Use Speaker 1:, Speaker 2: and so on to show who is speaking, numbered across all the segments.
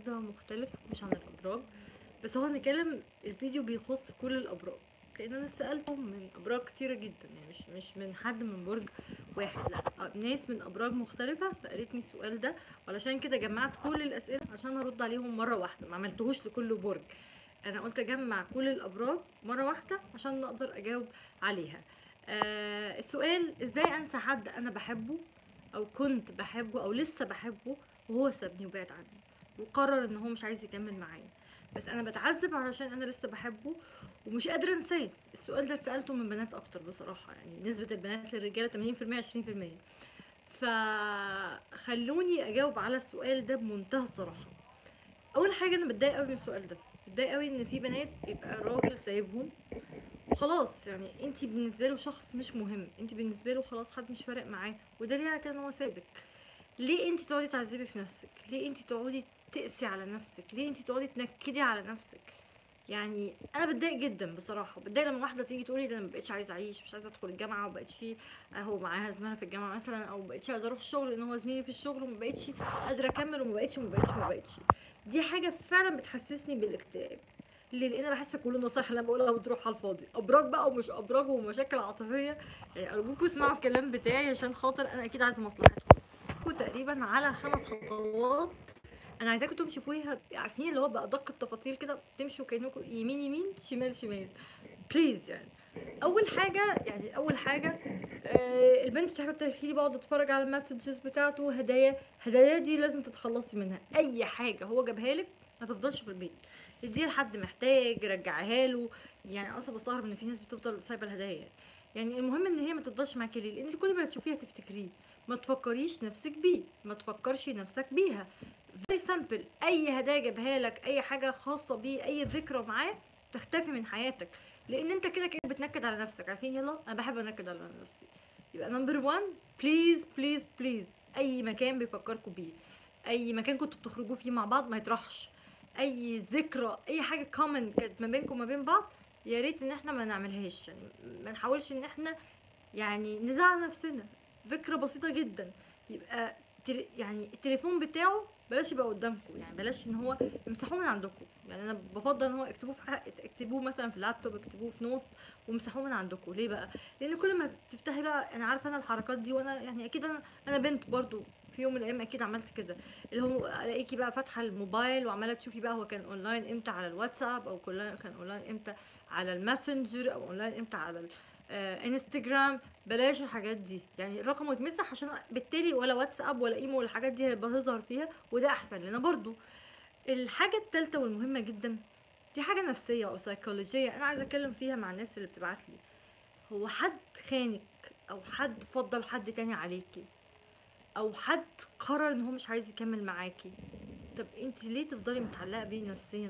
Speaker 1: النهارده مختلف مش عن الابراج بس هو هنتكلم الفيديو بيخص كل الابراج لان انا اتسالت من ابراج كتيره جدا يعني مش مش من حد من برج واحد لا ناس من ابراج مختلفه سالتني السؤال ده وعلشان كده جمعت كل الاسئله عشان ارد عليهم مره واحده ما عملتهوش لكل برج انا قلت اجمع كل الابراج مره واحده عشان نقدر اجاوب عليها آه السؤال ازاي انسى حد انا بحبه او كنت بحبه او لسه بحبه وهو سابني وبعد عني وقرر ان هو مش عايز يكمل معايا بس انا بتعذب علشان انا لسه بحبه ومش قادره انساه السؤال ده سالته من بنات اكتر بصراحه يعني نسبه البنات للرجاله 80% 20% فخلوني اجاوب على السؤال ده بمنتهى الصراحه اول حاجه انا بتضايق قوي من السؤال ده بتضايق قوي ان في بنات بيبقى الراجل سايبهم وخلاص يعني انت بالنسبه له شخص مش مهم انت بالنسبه له خلاص حد مش فارق معاه وده ليه كان هو سابك ليه انت تقعدي تعذبي في نفسك ليه انت تقعدي تقسي على نفسك ليه انت تقعدي تنكدي على نفسك يعني انا بتضايق جدا بصراحه بتضايق لما واحده تيجي تقولي ده انا مبقتش عايزه اعيش مش عايزه ادخل الجامعه ومبقتش اهو معاها زميلها في الجامعه مثلا او مبقتش عايزه اروح الشغل ان هو زميلي في الشغل ومبقتش قادره اكمل ومبقتش ومبقتش ومبقتش دي حاجه فعلا بتحسسني بالاكتئاب ليه لان انا بحس كل النصايح اللي انا بقولها بتروح على الفاضي ابراج بقى ومش ابراج ومشاكل عاطفيه يعني ارجوكم اسمعوا الكلام بتاعي عشان خاطر انا اكيد عايزه مصلحتكم تقريبا على خمس خطوات انا عايزاكم تمشوا فيها عارفين اللي هو بادق التفاصيل كده تمشوا كانكم يمين يمين شمال شمال بليز يعني اول حاجه يعني اول حاجه آه البنت بتحب تحكي لي بقعد اتفرج على المسجز بتاعته هدايا هدايا دي لازم تتخلصي منها اي حاجه هو جابها لك ما تفضلش في البيت اديها لحد محتاج رجعها له يعني اصلا بستغرب ان في ناس بتفضل سايبه الهدايا يعني المهم ان هي ما تفضلش معاكي ليه لان كل ما تشوفيها تفتكريه ما تفكريش نفسك بيه ما تفكرش نفسك بيها فيري سامبل اي هدايا جابها لك اي حاجه خاصه بيه اي ذكرى معاه تختفي من حياتك لان انت كده كده بتنكد على نفسك عارفين يلا انا بحب انكد على نفسي يبقى نمبر 1 بليز بليز بليز اي مكان بيفكركم بيه اي مكان كنتوا بتخرجوا فيه مع بعض ما يطرحش اي ذكرى اي حاجه كومن كانت ما بينكم وما بين بعض يا ريت ان احنا ما نعملهاش يعني ما نحاولش ان احنا يعني نزعل نفسنا فكره بسيطه جدا يبقى يعني التليفون بتاعه بلاش يبقى قدامكم يعني بلاش ان هو امسحوه من عندكم يعني انا بفضل ان هو اكتبوه في حق اكتبوه مثلا في اللابتوب اكتبوه في نوت وامسحوه من عندكم ليه بقى لان كل ما تفتحي بقى انا عارفه انا الحركات دي وانا يعني اكيد انا انا بنت برضو في يوم من الايام اكيد عملت كده اللي هو الاقيكي بقى فاتحه الموبايل وعماله تشوفي بقى هو كان اونلاين امتى على الواتساب او كان اونلاين امتى على الماسنجر او اونلاين امتى على آه انستجرام بلاش الحاجات دي يعني الرقم يتمسح عشان بالتالي ولا واتساب ولا ايمو ولا الحاجات دي هيبقى تظهر فيها وده احسن لنا برضو الحاجه الثالثه والمهمه جدا دي حاجه نفسيه او سيكولوجيه انا عايزه اتكلم فيها مع الناس اللي بتبعت لي هو حد خانك او حد فضل حد تاني عليكي او حد قرر ان هو مش عايز يكمل معاكي طب انت ليه تفضلي متعلقه بيه نفسيا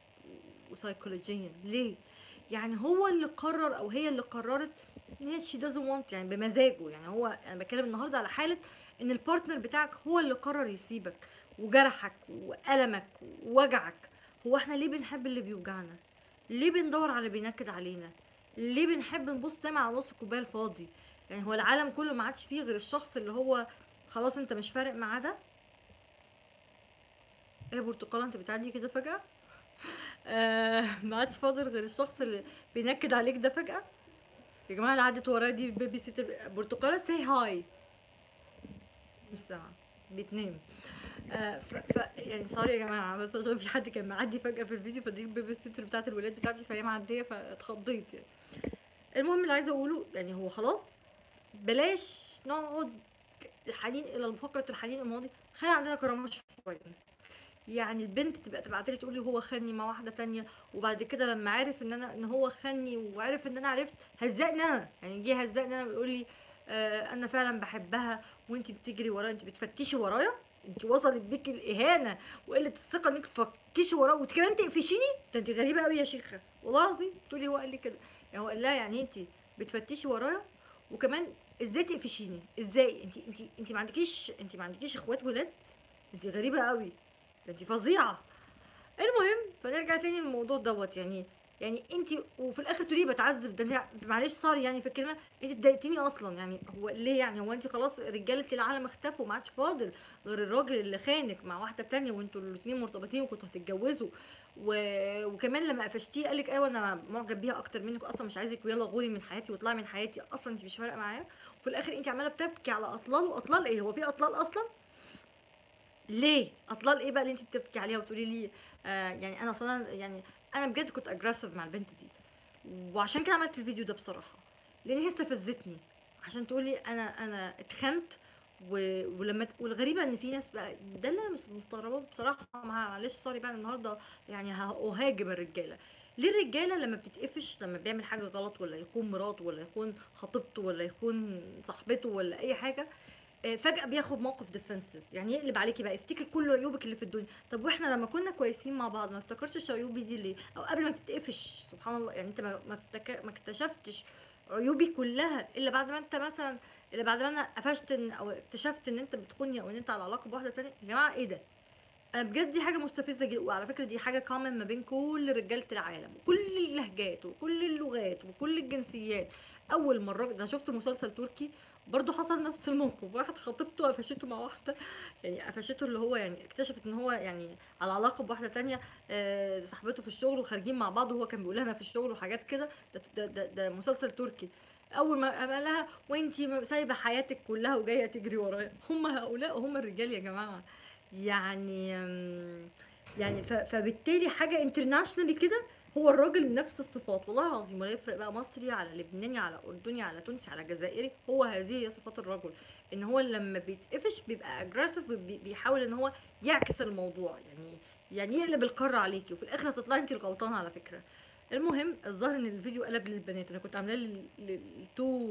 Speaker 1: وسيكولوجيا ليه يعني هو اللي قرر او هي اللي قررت ان هي شي doesn't want يعني بمزاجه يعني هو انا بتكلم النهارده على حاله ان البارتنر بتاعك هو اللي قرر يسيبك وجرحك والمك ووجعك هو احنا ليه بنحب اللي بيوجعنا ليه بندور على اللي بينكد علينا ليه بنحب نبص دايما على نص الكوبايه الفاضي يعني هو العالم كله ما عادش فيه غير الشخص اللي هو خلاص انت مش فارق معاه ده ايه يا برتقاله انت بتعدي كده فجاه آه ما عادش فاضل غير الشخص اللي بينكد عليك ده فجاه يا جماعه اللي عدت ورايا دي بيبي سيتر برتقاله سي هاي مش سامعه بتنام آه ف, ف يعني سوري يا جماعه بس عشان في حد كان معدي فجاه في الفيديو فدي البيبي سيتر بتاعت الولاد بتاعتي فهي معديه فاتخضيت يعني المهم اللي عايزه اقوله يعني هو خلاص بلاش نقعد الحنين الى فقره الحنين الماضي خلي عندنا كرامه شويه يعني البنت تبقى تبعت لي تقول لي هو خاني مع واحده تانية وبعد كده لما عرف ان انا ان هو خاني وعرف ان انا عرفت هزقني انا يعني جه هزقني انا بيقول لي آه انا فعلا بحبها وانت بتجري ورايا انت بتفتشي ورايا انت وصلت بيك الاهانه وقله الثقه انك تفتشي ورايا وانت كمان تقفشيني ده انت غريبه قوي يا شيخه والله العظيم تقولي هو قال لي كده يعني هو قال لها يعني انت بتفتشي ورايا وكمان ازاي تقفشيني ازاي انت انت انت ما عندكيش انت ما عندكيش اخوات ولاد انت غريبه قوي ده انت فظيعه المهم فنرجع تاني للموضوع دوت يعني يعني انت وفي الاخر تقولي بتعذب ده انت معلش سوري يعني في الكلمه انت اتضايقتيني اصلا يعني هو ليه يعني هو انت خلاص رجاله العالم اختفوا ما عادش فاضل غير الراجل اللي خانك مع واحده تانية وانتوا الاثنين مرتبطين وكنتوا هتتجوزوا و... وكمان لما قفشتيه قال لك ايوه انا معجب بيها اكتر منك اصلا مش عايزك ويلا غوري من حياتي واطلعي من حياتي اصلا انت مش فارقه معايا وفي الاخر انت عماله بتبكي على اطلال واطلال ايه هو في اطلال اصلا ليه اطلال ايه بقى اللي انت بتبكي عليها وتقولي لي آه يعني انا اصلا يعني انا بجد كنت اجريسيف مع البنت دي وعشان كده عملت الفيديو ده بصراحه لان هي استفزتني عشان تقولي انا انا اتخنت و... ولما والغريبه ان في ناس بقى ده اللي انا مش مستغربه بصراحه معلش سوري بقى النهارده يعني ههاجم الرجاله ليه الرجاله لما بتتقفش لما بيعمل حاجه غلط ولا يخون مراته ولا يخون خطيبته ولا يخون صاحبته ولا اي حاجه آه، فجاه بياخد موقف ديفنسيف يعني يقلب عليكي بقى يفتكر كل عيوبك اللي في الدنيا طب واحنا لما كنا كويسين مع بعض ما افتكرتش عيوبي دي ليه او قبل ما تتقفش سبحان الله يعني انت ما ما, ما اكتشفتش عيوبي كلها الا بعد ما انت مثلا الا بعد ما انا قفشت ان او اكتشفت ان انت بتخوني او ان انت على علاقه بواحده تانية يا جماعه ايه ده انا بجد دي حاجه مستفزه جدا وعلى فكره دي حاجه كومن ما بين كل رجاله العالم وكل اللهجات وكل اللغات وكل الجنسيات اول مره انا شفت مسلسل تركي برضو حصل نفس الموقف واحد خطيبته قفشته مع واحده يعني قفشته اللي هو يعني اكتشفت ان هو يعني على علاقه بواحده تانية آه، صاحبته في الشغل وخارجين مع بعض وهو كان بيقول لها انا في الشغل وحاجات كده ده, ده, ده, ده مسلسل تركي اول ما قال لها وانتي سايبه حياتك كلها وجايه تجري ورايا هم هؤلاء هم الرجال يا جماعه يعني يعني فبالتالي حاجه انترناشونالي كده هو الراجل نفس الصفات والله العظيم ولا يفرق بقى مصري على لبناني على اردني على تونسي على جزائري هو هذه هي صفات الرجل ان هو لما بيتقفش بيبقى اجريسيف بيحاول ان هو يعكس الموضوع يعني يعني يقلب القاره عليكي وفي الاخر هتطلعي انت الغلطانه على فكره المهم الظاهر ان الفيديو قلب للبنات انا كنت عاملاه للتو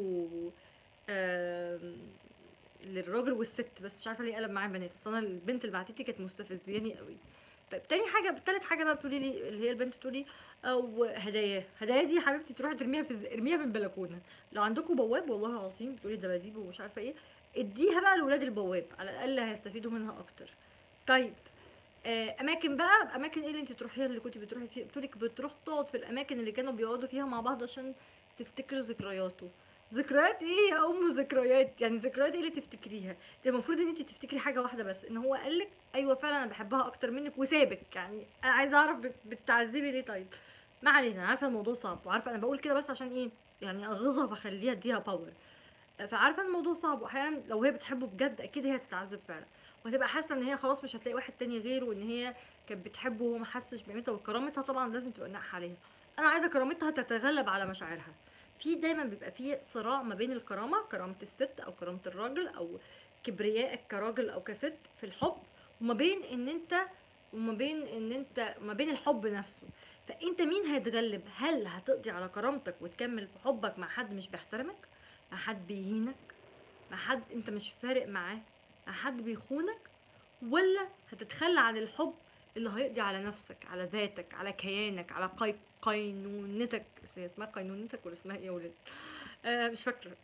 Speaker 1: للراجل والست بس مش عارفه ليه قلب معايا البنات اصل انا البنت اللي بعتتي كانت مستفزياني قوي طيب تاني حاجه تالت حاجه بقى بتقولي لي اللي هي البنت بتقولي او هدايا هدايا دي حبيبتي تروحي ترميها في ارميها في البلكونه لو عندكم بواب والله العظيم بتقولي دباديب ومش عارفه ايه اديها بقى لاولاد البواب على الاقل هيستفيدوا منها اكتر طيب آه، اماكن بقى اماكن ايه اللي انت تروحيها اللي كنت بتروحي فيها بتقولك بتروح تقعد في الاماكن اللي كانوا بيقعدوا فيها مع بعض عشان تفتكروا ذكرياته ذكريات ايه يا ام ذكريات يعني ذكريات ايه اللي تفتكريها ده المفروض ان انت تفتكري حاجه واحده بس ان هو قالك ايوه فعلا انا بحبها اكتر منك وسابك يعني انا عايزه اعرف بتتعذبي ليه طيب ما علينا عارفه الموضوع صعب وعارفه انا بقول كده بس عشان ايه يعني اغيظها فاخليها اديها باور فعارفه الموضوع صعب واحيانا لو هي بتحبه بجد اكيد هي هتتعذب فعلا وهتبقى حاسه ان هي خلاص مش هتلاقي واحد تاني غيره وان هي كانت بتحبه وهو ما حسش بقيمتها وكرامتها طبعا لازم تبقى ناقحه عليها انا عايزه كرامتها تتغلب على مشاعرها في دايما بيبقى في صراع ما بين الكرامه كرامه الست او كرامه الراجل او كبريائك كراجل او كست في الحب وما بين ان انت وما بين ان انت ما بين الحب نفسه فانت مين هيتغلب هل هتقضي على كرامتك وتكمل في حبك مع حد مش بيحترمك مع حد بيهينك مع حد انت مش فارق معاه مع حد بيخونك ولا هتتخلى عن الحب اللي هيقضي على نفسك على ذاتك على كيانك على قي... قينونتك اسمها قينونتك ولا اسمها ايه يا ولاد آه مش فاكره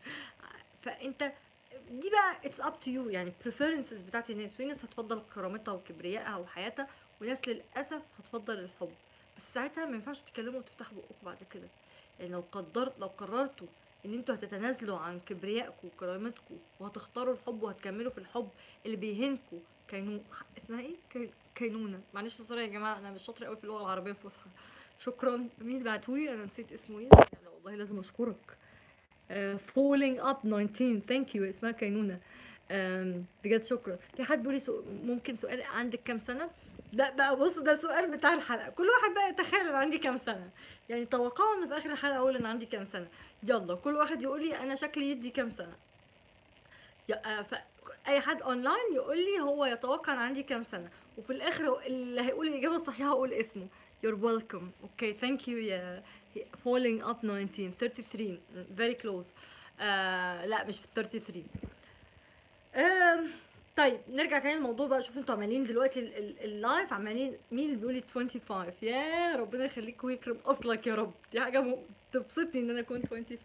Speaker 1: فانت دي بقى اتس اب تو يو يعني preferences بتاعت الناس في ناس هتفضل كرامتها وكبريائها وحياتها وناس للاسف هتفضل الحب بس ساعتها ما ينفعش تتكلموا وتفتحوا بقكم بعد كده يعني لو قدرت لو قررتوا ان انتوا هتتنازلوا عن كبريائكم وكرامتكم وهتختاروا الحب وهتكملوا في الحب اللي بيهنكوا كينو اسمها ايه كي... كينونه معلش سوري يا جماعه انا مش شاطره قوي في اللغه العربيه الفصحى شكرا مين اللي بعتولي انا نسيت اسمه ايه لا والله لازم اشكرك فولينج اب 19 ثانك يو اسمها كينونه بجد شكرا في حد بيقول لي ممكن سؤال عندك كام سنه لا بقى بصوا ده السؤال بتاع الحلقه كل واحد بقى يتخيل انا عندي كام سنه يعني توقعوا ان في اخر الحلقه اقول انا عندي كام سنه يلا كل واحد يقول لي انا شكلي يدي كام سنه آه، اي حد اونلاين يقول لي هو يتوقع انا عندي كام سنه وفي الاخر اللي هيقول الاجابه الصحيحه هقول اسمه you're welcome okay thank you يا falling up 19 33 very close uh, لا مش في 33 um, طيب نرجع تاني للموضوع بقى شوفوا انتوا عمالين دلوقتي اللايف عمالين مين اللي بيقول لي 25 يا ربنا يخليك ويكرم اصلك يا رب دي حاجه تبسطني ان انا اكون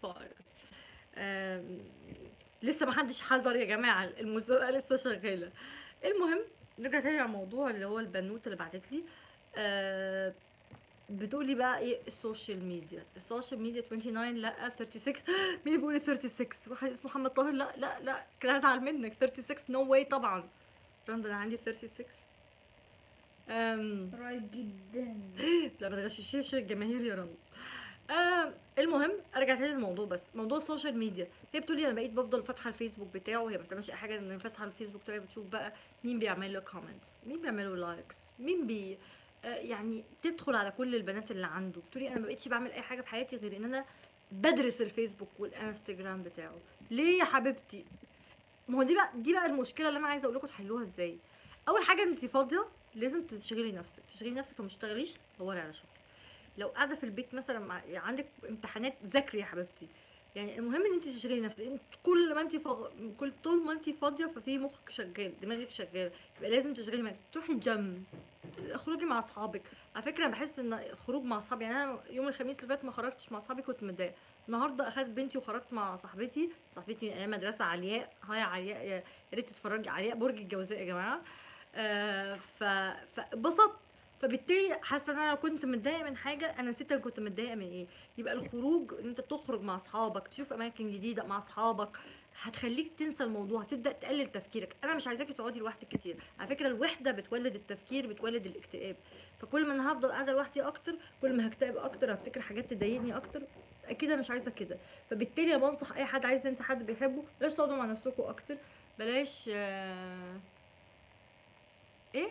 Speaker 1: 25 لسه ما حدش حذر يا جماعه المسابقه لسه شغاله المهم نرجع تاني على الموضوع اللي هو البنوته اللي بعتت لي بتقولي بقى ايه السوشيال ميديا السوشيال ميديا 29 لا 36 مين بيقول 36 واحد اسمه محمد طاهر لا لا لا كده هزعل منك 36 نو واي طبعا رندا انا عندي 36 امم
Speaker 2: قريب جدا
Speaker 1: لا ما تغششيش الجماهير يا رنا آه المهم ارجع تاني للموضوع بس موضوع السوشيال ميديا هي بتقولي انا بقيت بفضل فاتحه الفيسبوك بتاعه هي ما بتعملش اي حاجه ان فاتحه الفيسبوك بتاعي بتشوف بقى مين بيعمل له كومنتس مين بيعمل له لايكس مين بي آه يعني تدخل على كل البنات اللي عنده بتقولي انا ما بقتش بعمل اي حاجه في حياتي غير ان انا بدرس الفيسبوك والانستجرام بتاعه ليه يا حبيبتي ما هو دي بقى دي بقى المشكله اللي انا عايزه اقول لكم تحلوها ازاي اول حاجه انت فاضيه لازم تشغلي نفسك تشغلي نفسك فما تشتغليش دوري على شغل لو قاعده في البيت مثلا مع عندك امتحانات ذاكري يا حبيبتي يعني المهم ان انت تشغلي نفسك انت كل ما انت فغ... كل طول ما انت فاضيه ففي مخك شغال دماغك شغال يبقى لازم تشغلي دماغك تروحي الجيم خروجي مع اصحابك على فكره أنا بحس ان خروج مع اصحابي يعني انا يوم الخميس اللي فات ما خرجتش مع اصحابي كنت متضايقه النهارده اخدت بنتي وخرجت مع صاحبتي صاحبتي من ايام مدرسه علياء هاي علياء يا يا ريت تتفرجي علياء برج الجوزاء يا جماعه آه ف فاتبسطت فبالتالي حاسه ان انا لو كنت متضايقه من حاجه انا نسيت انا كنت متضايقه من ايه يبقى الخروج ان انت تخرج مع اصحابك تشوف اماكن جديده مع اصحابك هتخليك تنسى الموضوع هتبدا تقلل تفكيرك انا مش عايزاكي تقعدي لوحدك كتير على فكره الوحده بتولد التفكير بتولد الاكتئاب فكل ما انا هفضل قاعده لوحدي اكتر كل ما هكتئب اكتر هفتكر حاجات تضايقني اكتر اكيد انا مش عايزه كده فبالتالي انا بنصح اي حد عايز ينسى حد بيحبه بلاش تقعدوا مع نفسكم اكتر بلاش آه، ايه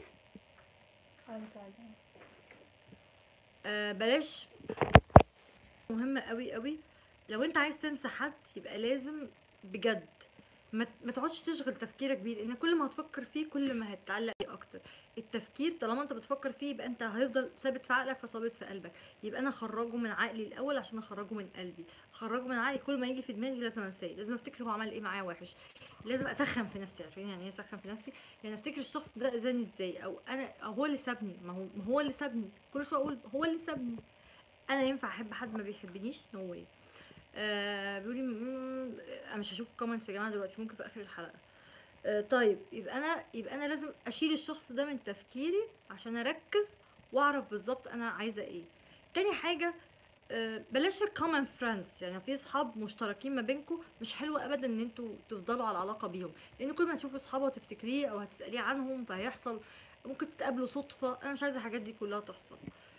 Speaker 1: آه بلاش مهمة قوي قوي لو انت عايز تنسى حد يبقى لازم بجد ما ما تقعدش تشغل تفكيرك بيه لان كل ما هتفكر فيه كل ما هتتعلق بيه اكتر التفكير طالما انت بتفكر فيه يبقى انت هيفضل ثابت في عقلك فثابت في قلبك يبقى انا اخرجه من عقلي الاول عشان اخرجه من قلبي اخرجه من عقلي كل ما يجي في دماغي لازم انساه لازم افتكر هو عمل ايه معايا وحش لازم اسخن في نفسي عارفين يعني ايه اسخن في نفسي يعني افتكر الشخص ده اذاني ازاي او انا أو هو اللي سابني ما هو ما هو اللي سابني كل شويه اقول هو اللي سابني انا ينفع احب حد ما بيحبنيش نو واي آه بيقول لي "مم، انا مش هشوف كومنتس يا جماعه دلوقتي ممكن في اخر الحلقه آه طيب يبقى انا يبقى انا لازم اشيل الشخص ده من تفكيري عشان اركز واعرف بالظبط انا عايزه ايه تاني حاجه آه، بلاش الكومن فريندز يعني في اصحاب مشتركين ما بينكم مش حلو ابدا ان انتوا تفضلوا على علاقه بيهم لان كل ما تشوفوا اصحابه وتفتكريه او هتساليه عنهم فهيحصل ممكن تتقابلوا صدفه انا مش عايزه الحاجات دي كلها تحصل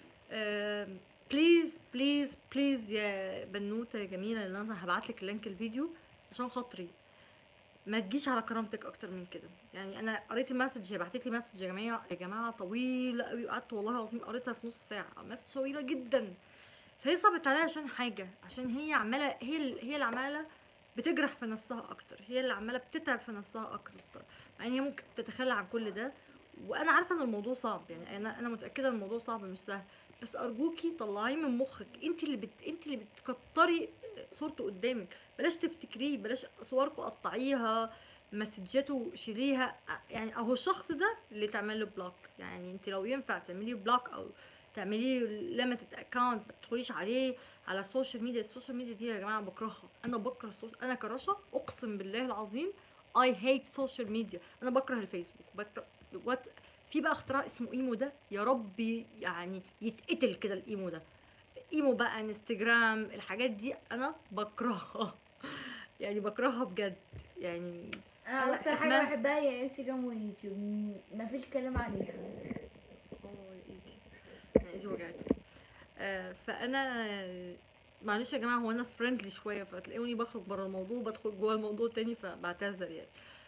Speaker 1: بليز بليز بليز يا بنوته يا جميله اللي انا هبعت لك لينك الفيديو عشان خاطري ما تجيش على كرامتك اكتر من كده يعني انا قريت المسج هي بعتت لي مسج يا جماعه يا جماعه طويله قوي وقعدت والله العظيم قريتها في نص ساعه مسج طويله جدا فهي صعبت عليها عشان حاجه عشان هي عماله هي ال- هي اللي عماله بتجرح في نفسها اكتر هي اللي عماله بتتعب في نفسها اكتر يعني هي ممكن تتخلى عن كل ده وانا عارفه ان الموضوع صعب يعني انا انا متاكده ان الموضوع صعب مش سهل بس ارجوكي طلعيه من مخك انت اللي بت... انت اللي بتكتري صورته قدامك بلاش تفتكريه بلاش صوركم قطعيها مسجاته شيليها يعني اهو الشخص ده اللي تعمل له بلوك يعني انت لو ينفع تعمليه بلوك او تعمليه ليميتد اكونت ما تدخليش عليه على السوشيال ميديا السوشيال ميديا دي يا جماعه بكرهها انا بكره السوشيال انا كرشا اقسم بالله العظيم اي هيت سوشيال ميديا انا بكره الفيسبوك بكره وات في بقى اختراع اسمه ايمو ده يا ربي يعني يتقتل كده الايمو ده ايمو بقى انستجرام الحاجات دي انا بكرهها يعني بكرهها بجد يعني
Speaker 2: انا
Speaker 1: لا،
Speaker 2: اكتر حاجه
Speaker 1: ما-
Speaker 2: بحبها هي انستجرام ويوتيوب م- مفيش كلام عليها
Speaker 1: اه يا ايدي انا ايدي وجعتني آه فانا معلش يا جماعه هو انا فريندلي شويه فتلاقوني بخرج بره الموضوع وبدخل جوه الموضوع تاني فبعتذر يعني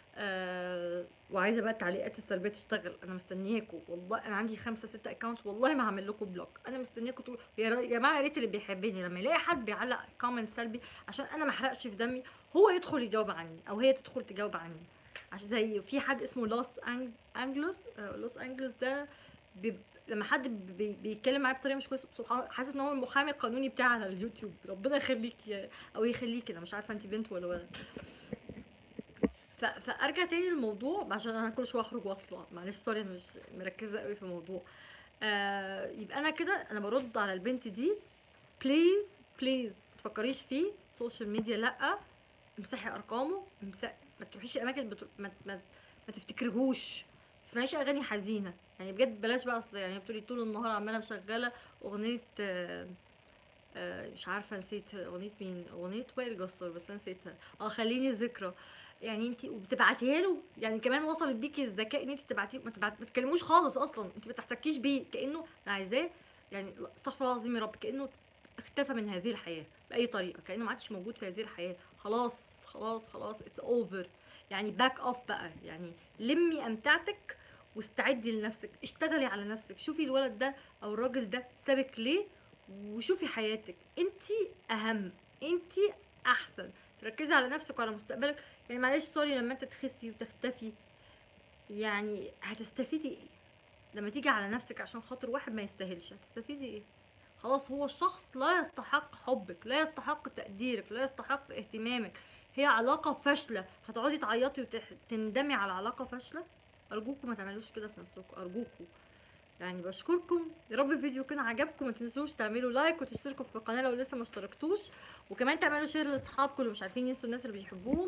Speaker 1: آه وعايزه بقى التعليقات السلبيه تشتغل انا مستنياكم والله انا عندي خمسة ستة اكونت والله ما هعمل لكم بلوك انا مستنياكم تقولوا يا را- يا جماعه يا ريت اللي بيحبني لما يلاقي حد بيعلق كومنت سلبي عشان انا ما احرقش في دمي هو يدخل يجاوب عني او هي تدخل تجاوب عني عشان زي في حد اسمه لوس أنج- انجلوس آه، لوس انجلوس ده بيب... لما حد بي... بيتكلم معايا بطريقه مش كويسه سبحان الله حاسس ان هو المحامي القانوني بتاعي على اليوتيوب ربنا يخليك يا... او يخليك انا مش عارفه انت بنت ولا ولد ف... فارجع تاني للموضوع عشان انا كل شويه اخرج واطلع معلش سوري انا مش مركزه قوي في الموضوع آه يبقى انا كده انا برد على البنت دي بليز بليز ما تفكريش فيه سوشيال ميديا لا امسحي ارقامه امسح ما تروحيش اماكن بتر... ما... ما... ما تفتكرهوش تسمعيش اغاني حزينه يعني بجد بلاش بقى اصل يعني بتقولي طول النهار عماله مشغله اغنيه آه، آه، مش عارفه نسيت اغنيه مين اغنيه وائل جسار بس انا نسيتها اه خليني ذكرى يعني انت وبتبعتيها له يعني كمان وصلت بيكي الذكاء ان انت تبعتيه ما, تبعت... ما تكلموش خالص اصلا انت ما تحتكيش بيه كانه انا عايزاه يعني استغفر الله العظيم يا رب كانه اختفى من هذه الحياه باي طريقه كانه ما عادش موجود في هذه الحياه خلاص خلاص خلاص اتس اوفر يعني باك اوف بقى يعني لمي امتعتك واستعدي لنفسك اشتغلي على نفسك شوفي الولد ده او الراجل ده سابك ليه وشوفي حياتك انت اهم انت احسن تركزي على نفسك وعلى مستقبلك يعني معلش سوري لما انت تخسي وتختفي يعني هتستفيدي ايه لما تيجي على نفسك عشان خاطر واحد ما يستاهلش هتستفيدي ايه خلاص هو الشخص لا يستحق حبك لا يستحق تقديرك لا يستحق اهتمامك هي علاقة فاشلة هتقعدي تعيطي وتندمي على علاقة فاشلة أرجوكم ما تعملوش كده في نفسكم أرجوكم يعني بشكركم يا رب الفيديو يكون عجبكم ما تنسوش تعملوا لايك وتشتركوا في القناه لو لسه ما اشتركتوش وكمان تعملوا شير لاصحابكم اللي مش عارفين ينسوا الناس اللي بيحبوهم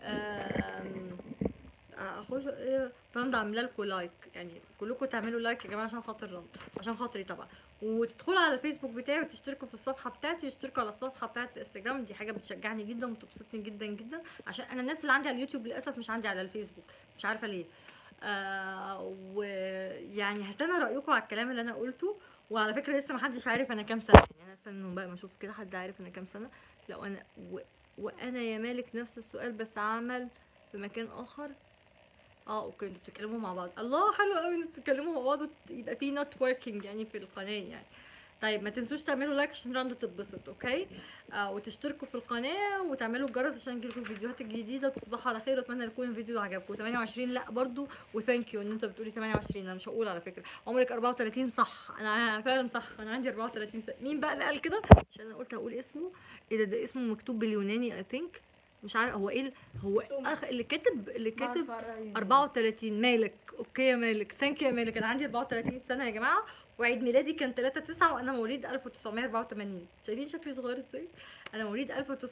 Speaker 1: آم، اخش ايه رند عامله لكم لايك يعني كلكم تعملوا لايك يا جماعه عشان خاطر رند عشان خاطري طبعا وتدخلوا على الفيسبوك بتاعي وتشتركوا في الصفحه بتاعتي وتشتركوا على الصفحه بتاعت الانستجرام دي حاجه بتشجعني جدا وبتبسطني جدا جدا عشان انا الناس اللي عندي على اليوتيوب للاسف مش عندي على الفيسبوك مش عارفه ليه آه ويعني هستنى رايكم على الكلام اللي انا قلته وعلى فكره لسه ما حدش عارف انا كام سنه يعني انا استنوا بقى ما اشوف كده حد عارف انا كام سنه لو انا و... وانا يا مالك نفس السؤال بس عمل في مكان اخر اه اوكي انتوا بتتكلموا مع بعض الله حلو قوي ان انتوا تتكلموا مع بعض يبقى في نوت وركينج يعني في القناه يعني طيب ما تنسوش تعملوا لايك عشان رندا تتبسط اوكي آه وتشتركوا في القناه وتعملوا الجرس عشان يجيلكم الفيديوهات الجديده وتصبحوا على خير واتمنى يكون الفيديو عجبكم 28 لا برضو وثانك يو ان انت بتقولي 28 انا مش هقول على فكره عمرك 34 صح انا فعلا صح انا عندي 34 سنه مين بقى اللي قال كده عشان انا قلت هقول اسمه ايه ده ده اسمه مكتوب باليوناني اي ثينك مش عارف هو ايه ال- هو اخ اللي كاتب اللي كاتب 34 مالك اوكي يا مالك ثانك يو يا مالك انا عندي 34 سنه يا جماعه وعيد ميلادي كان 3 9 وانا مواليد 1984 شايفين شكلي صغير ازاي انا مواليد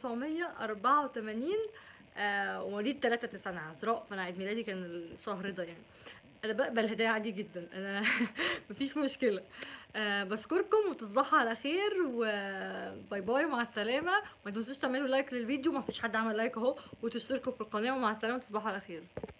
Speaker 1: 1984 آه ومواليد 3 9 انا عذراء فانا عيد ميلادي كان الشهر ده يعني انا بقبل هدايا عادي جدا انا مفيش مشكله آه بشكركم وتصبحوا على خير وباي باي مع السلامه ما تنسوش تعملوا لايك للفيديو ما فيش حد عمل لايك اهو وتشتركوا في القناه ومع السلامه تصبحوا على خير